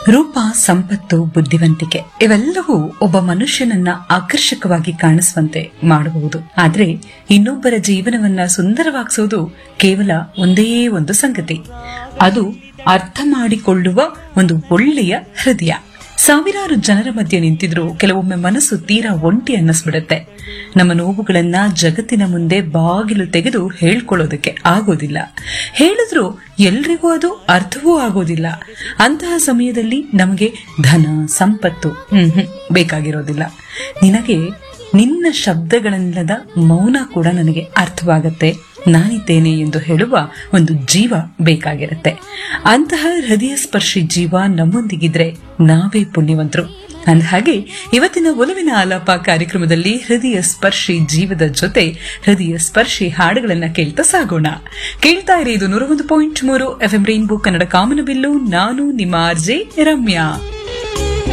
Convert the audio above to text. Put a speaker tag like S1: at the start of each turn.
S1: ರೂಪ ಸಂಪತ್ತು ಬುದ್ಧಿವಂತಿಕೆ ಇವೆಲ್ಲವೂ ಒಬ್ಬ ಮನುಷ್ಯನನ್ನ ಆಕರ್ಷಕವಾಗಿ ಕಾಣಿಸುವಂತೆ ಮಾಡಬಹುದು ಆದ್ರೆ ಇನ್ನೊಬ್ಬರ ಜೀವನವನ್ನ ಸುಂದರವಾಗಿಸುವುದು ಕೇವಲ ಒಂದೇ ಒಂದು ಸಂಗತಿ ಅದು ಅರ್ಥ ಮಾಡಿಕೊಳ್ಳುವ ಒಂದು ಒಳ್ಳೆಯ ಹೃದಯ ಸಾವಿರಾರು ಜನರ ಮಧ್ಯೆ ನಿಂತಿದ್ರು ಕೆಲವೊಮ್ಮೆ ಮನಸ್ಸು ತೀರಾ ಒಂಟಿ ಅನ್ನಿಸ್ಬಿಡುತ್ತೆ ನಮ್ಮ ನೋವುಗಳನ್ನ ಜಗತ್ತಿನ ಮುಂದೆ ಬಾಗಿಲು ತೆಗೆದು ಹೇಳ್ಕೊಳ್ಳೋದಕ್ಕೆ ಆಗೋದಿಲ್ಲ ಹೇಳಿದ್ರು ಎಲ್ರಿಗೂ ಅದು ಅರ್ಥವೂ ಆಗೋದಿಲ್ಲ ಅಂತಹ ಸಮಯದಲ್ಲಿ ನಮಗೆ ಧನ ಸಂಪತ್ತು ಹ್ಮ್ ಹ್ಮ್ ಬೇಕಾಗಿರೋದಿಲ್ಲ ನಿನಗೆ ನಿನ್ನ ಶಬ್ದಗಳಿಲ್ಲದ ಮೌನ ಕೂಡ ನನಗೆ ಅರ್ಥವಾಗತ್ತೆ ನಾನಿದ್ದೇನೆ ಎಂದು ಹೇಳುವ ಒಂದು ಜೀವ ಬೇಕಾಗಿರುತ್ತೆ ಅಂತಹ ಹೃದಯ ಸ್ಪರ್ಶಿ ಜೀವ ನಮ್ಮೊಂದಿಗಿದ್ರೆ ನಾವೇ ಪುಣ್ಯವಂತರು ಅಂದಹಾಗೆ ಇವತ್ತಿನ ಒಲವಿನ ಆಲಾಪ ಕಾರ್ಯಕ್ರಮದಲ್ಲಿ ಹೃದಯ ಸ್ಪರ್ಶಿ ಜೀವದ ಜೊತೆ ಹೃದಯ ಸ್ಪರ್ಶಿ ಹಾಡುಗಳನ್ನ ಕೇಳ್ತಾ ಸಾಗೋಣ ಕೇಳ್ತಾ ಇರಿ ಇದು ನೂರ ಒಂದು ಪಾಯಿಂಟ್ ಮೂರು ಎಫ್ ಎಂ ರೈನ್ಬೋ ಕನ್ನಡ ಕಾಮನಬಿಲ್ಲು ನಾನು ನಿಮ್ಮ ಆರ್ಜೆ ರಮ್ಯಾ